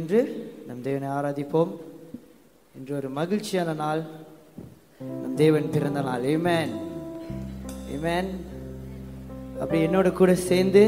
நின்று நம் தேவனை ஆராதிப்போம் இன்று ஒரு மகிழ்ச்சியான நாள் நம் தேவன் பிறந்த நாள் ஏமேன் ஏமேன் அப்படி என்னோட கூட சேர்ந்து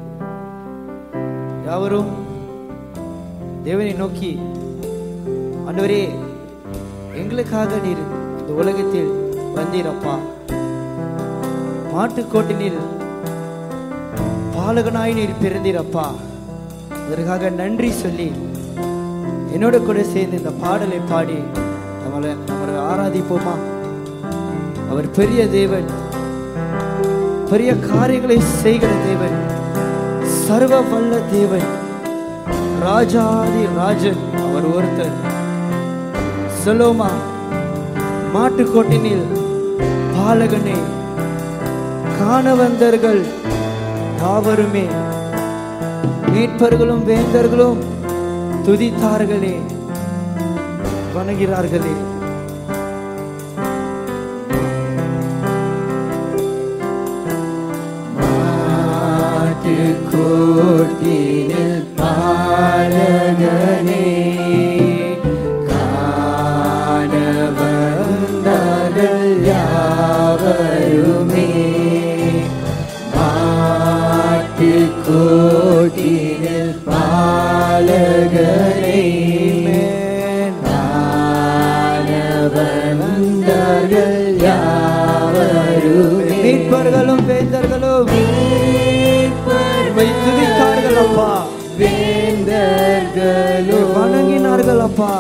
யாவரும் தேவனை நோக்கி ஆண்டவரே எங்களுக்காக நீர் இந்த உலகத்தில் வந்தீரப்பா மாட்டுக்கோட்டினில் பாலகனாய் நீர் பிறந்தீரப்பா அதற்காக நன்றி சொல்லி என்னோட கூட சேர்ந்து இந்த பாடலை பாடி நம்மளை நம்மளை ஆராதிப்போமா அவர் பெரிய தேவன் பெரிய காரியங்களை செய்கிற தேவன் சர்வ வல்ல தேவன் ராஜாதி ராஜன் அவர் ஒருத்தர் சொலோமா மாட்டுக்கோட்டினில் பாலகனே காண வந்தர்கள் யாவருமே மீட்பர்களும் வேந்தர்களும் துதித்தார்களே வணங்கிறார்களே கோட்டினில் பாலகனே காண வந்தார்கள் யாவருமே மாட்டு கோட்டினில் பாலகனே காண வந்தார்கள் யாவருமே மீட்பர்களும் வேந்தர்களும் உம்மை துதித்தார்கள் அப்பா வேந்தர்களும் வணங்கினார்கள் அப்பா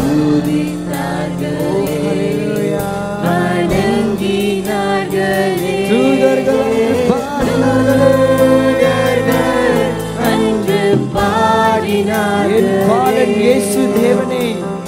வணங்கினார்களே தூதர்கள் பாடினார்களே அன்று என் பாடினார்கள் பாலன் இயேசு தேவனே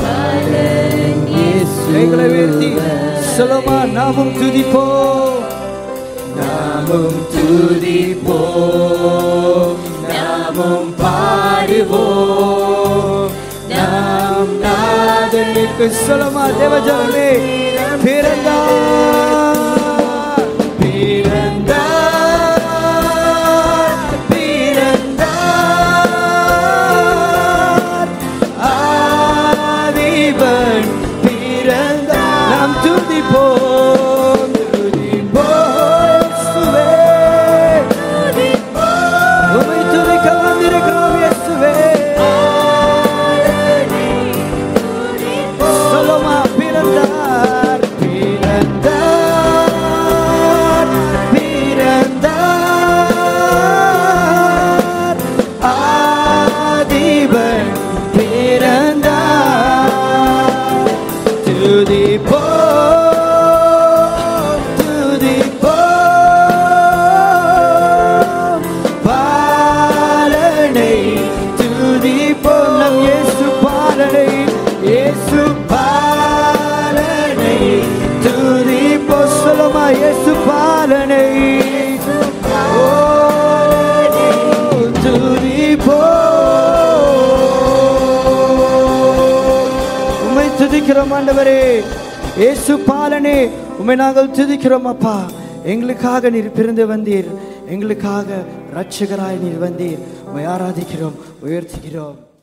இயேசு கைகளை உயர்த்தி சொல்லமா நாமும் துதிப்போம் நாமும் துதிப்போம் நாமும் பாடுவோம் நாம் நாதனுக்கு சொல்லமா தேவஜனமே பிறந்தார் பிறந்தார் பிறந்தார் ஆதிபன் பிறந்தார் நாம் துதிப்போம் துதிப்போம் இயேசுவே. உம்மை துதிக்க வந்திருக்கிறோம் இயேசுவே. சொல்லுமா பிறந்தார் பிறந்தார் பிறந்தார் ஆதிபன் பிறந்தார் துதிப்போம் துதிப்போம் பாலனை துதிப்போம் நம் இயேசு பாலனை இயேசு பாலனை துதிப்போம் சொல்லுமா இயேசு பாலனை ஓ துதிப்போம் உம்மை துதிக்கிறோம் ஆண்டவரே இயேசு பாலனே உம்மை நாங்கள் துதிக்கிறோம் அப்பா எங்களுக்காக நீர் பிறந்து வந்தீர் எங்களுக்காக ரட்சகராய் நீர் வந்தீர் உம்மை ஆராதிக்கிறோம் உயர்த்துகிறோம்